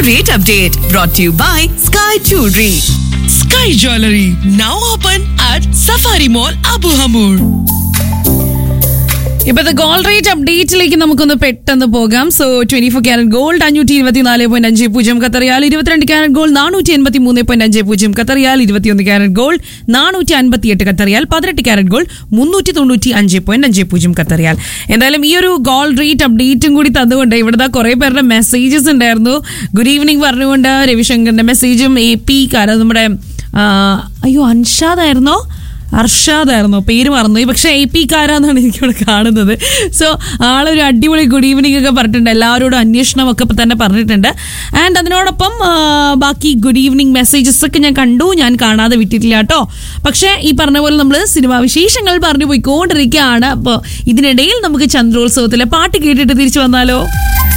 rate update brought to you by Sky Jewelry. Sky Jewelry now open at Safari Mall Abu Hamur. ഇപ്പോഴത്തെ gold rate അപ്ഡേറ്റിലേക്ക് നമുക്കൊന്ന് പെട്ടെന്ന് പോകാം so twenty four carat gold അഞ്ഞൂറ്റി ഇരുപത്തിനാല് point അഞ്ച് പൂജ്യം കത്തറിയാൽ ഇരുപത്തിരണ്ട് ക്യാരറ്റ് ഗോൾഡ് നാനൂറ്റി എൺപത്തി മൂന്ന് പോയിന്റ് അഞ്ച് പൂജ്യം കത്തറിയാൽ ഇരുപത്തിയൊന്ന് ക്യാരറ്റ് ഗോൾഡ് നാനൂറ്റി അൻപത്തി എട്ട് കത്തറിയാൽ പതിനെട്ട് ക്യാരറ്റ് ഗോൾഡ് മുന്നൂറ്റി തൊണ്ണൂറ്റി അഞ്ച് പോയിന്റ് അഞ്ച് പൂജ്യം കത്തറിയാൽ എന്തായാലും ഈ ഒരു ഗോൾഡ് റേറ്റ് അപ്ഡേറ്റും കൂടി തന്നുകൊണ്ട് ഇവിടുത്തെ കുറെ പേരുടെ മെസ്സേജസ് ഉണ്ടായിരുന്നു ഗുഡ് ഈവനിങ് പറഞ്ഞുകൊണ്ട് രവിശങ്കറിന്റെ മെസ്സേജും എ പി കാരം നമ്മുടെ ആ, അയ്യോ അൻഷാദായിരുന്നോ അർഷാദായിരുന്നു പേര് മറന്നു പക്ഷെ എ പി കാരാന്നാണ് എനിക്കിവിടെ കാണുന്നത് സോ ആളൊരു അടിപൊളി ഗുഡ് ഈവനിങ് ഒക്കെ പറഞ്ഞിട്ടുണ്ട് എല്ലാവരോടും അന്വേഷണം ഒക്കെ ഇപ്പൊ തന്നെ പറഞ്ഞിട്ടുണ്ട് ആൻഡ് അതിനോടൊപ്പം ആ, ബാക്കി ഗുഡ് ഈവനിങ് മെസ്സേജസ് ഒക്കെ ഞാൻ കണ്ടു ഞാൻ കാണാതെ വിട്ടിട്ടില്ല കേട്ടോ പക്ഷേ ഈ പറഞ്ഞ പോലെ നമ്മൾ സിനിമാ വിശേഷങ്ങൾ പറഞ്ഞു പോയിക്കൊണ്ടിരിക്കുകയാണ് അപ്പോൾ ഇതിനിടയിൽ നമുക്ക് ചന്ദ്രോത്സവത്തിലെ പാട്ട് കേട്ടിട്ട് തിരിച്ചു വന്നാലോ